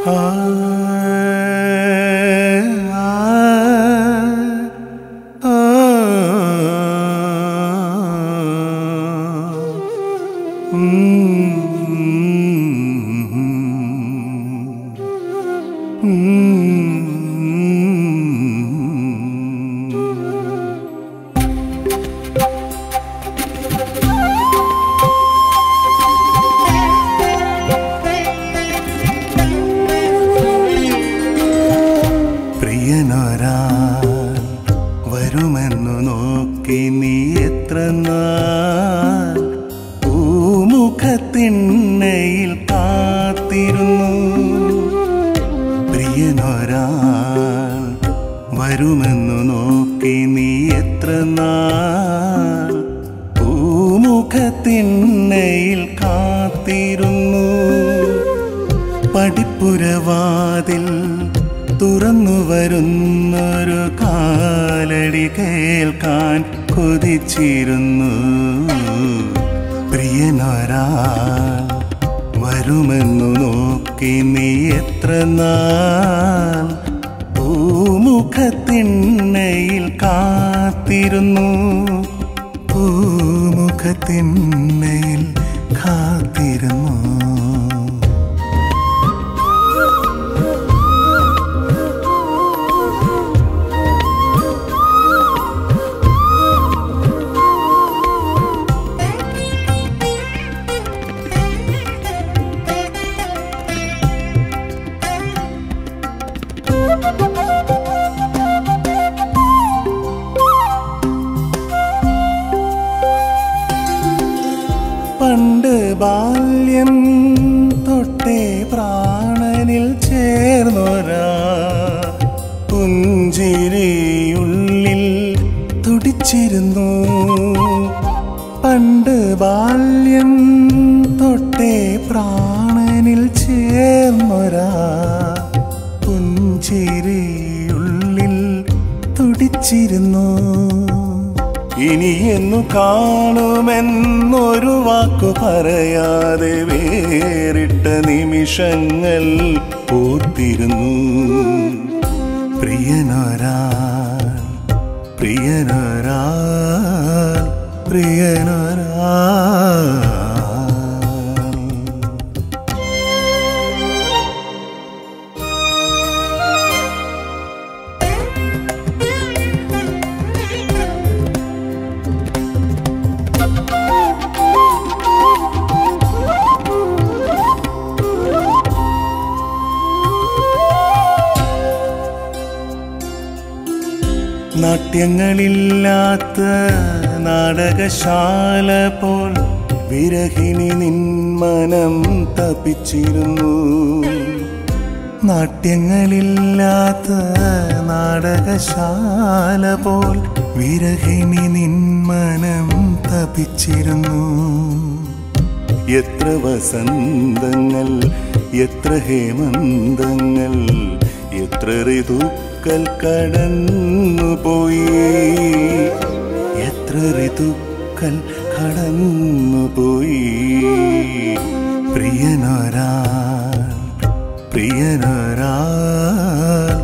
ആ, ആ, ആ, പ്രിയനൊരാൾ വരുമെന്നു നോക്കി നീ എത്ര നാൾ പൂമുഖത്തിണ്ണയിൽ കാത്തിരുന്നു പ്രിയനൊരാൾ വരുമെന്നു നോക്കി നീ എത്ര നാൾ പൂമുഖത്തിണ്ണയിൽ കാത്തിരുന്നു പടിപ്പുരവാതിൽ തുറന്നു വരുന്നൊരു കാലടി കേൾക്കാൻ കൊതിച്ചിരുന്നു പ്രിയനൊരാൾ വരുമെന്നു നോക്കി നീ എത്ര നാൾ പൂമുഖത്തിണ്ണയിൽ കാത്തിരുന്നു പൂമുഖത്തിണ്ണയിൽ കാത്തിരുന്നു പണ്ട് ബാല്യം തൊട്ടേ പ്രാണനിൽ ചേർന്നൊരാ പുഞ്ചിരിയുള്ളിൽ തുടിച്ചിരുന്നു പണ്ട് ബാല്യം തൊട്ടേ പ്രാണനിൽ ചേർന്നൊരാ പുഞ്ചിരിയുള്ളിൽ തുടിച്ചിരുന്നു ഇനി എന്നു കാണുമെന്നൊരു വാക്കു പറയാതെ വേറിട്ട നിമിഷങ്ങൾ ഓർത്തിരുന്നു പ്രിയനൊരാൾ പ്രിയനൊരാൾ പ്രിയനൊരാൾ നാട്യങ്ങളില്ലാത്ത നാടകശാല പോൽ വിരഹിണി നിന്മനം തപിച്ചിരുന്നു നാട്യങ്ങളില്ലാത്ത നാടകശാല പോൽ വിരഹിണി നിന്മനം തപിച്ചിരുന്നു എത്ര വസന്തങ്ങൾ എത്ര ഹേമന്തങ്ങൾ എത്ര ഋതുക്കൾ കടന്നുപോയി എത്ര ഋതുക്കൾ കടന്നുപോയി പ്രിയനൊരാൾ പ്രിയനൊരാൾ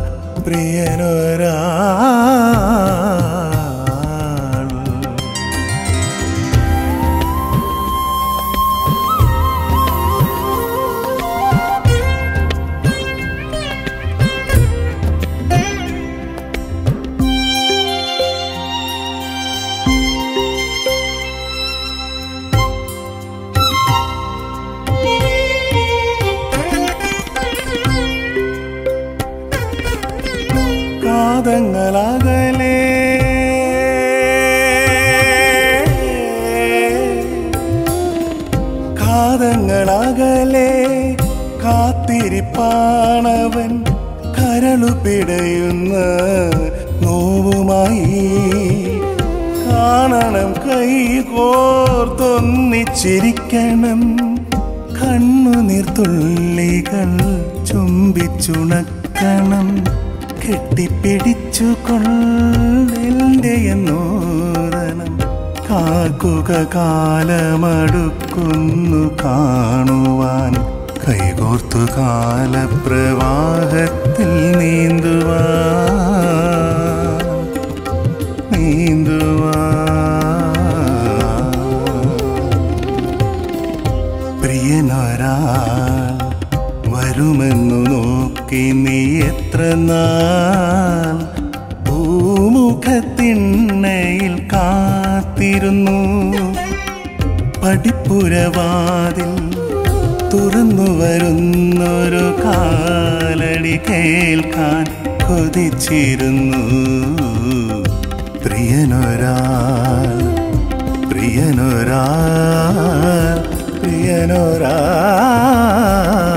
പ്രിയനൊരാൾ കാതങ്ങളകലേ കാതങ്ങളകലെ കാത്തിരിപ്പാണവൻ കരളു പിടയുന്ന നോവുമായി കാണണം കൈ കോർത്തൊന്നിച്ചിരിക്കണം കണ്ണുനീർത്തുള്ളികൾ ചുംബിച്ചുണക്കണം കെട്ടിപ്പിടിച്ചു കൊള്ളെന്റെ എന്നോദനം കാക്കുക കാലമടുക്കുന്നു കാണുവാൻ കൈകോർത്തു കാലപ്രവാഹത്തിൽ നീന്തുവാ നീന്തുവാ പ്രിയനൊരാൾ വരുമെന്നു നോക്കി നീ എത്ര നാൾ ഭൂമുഖത്തിണ്ണയിൽ കാത്തിരുന്നു പടിപ്പുരവാതിൽ തുറന്നു വരുന്നൊരു കാലടി കേൾക്കാൻ കൊതിച്ചിരുന്നു പ്രിയനൊരാൾ പ്രിയനൊരാൾ പ്രിയനൊരാൾ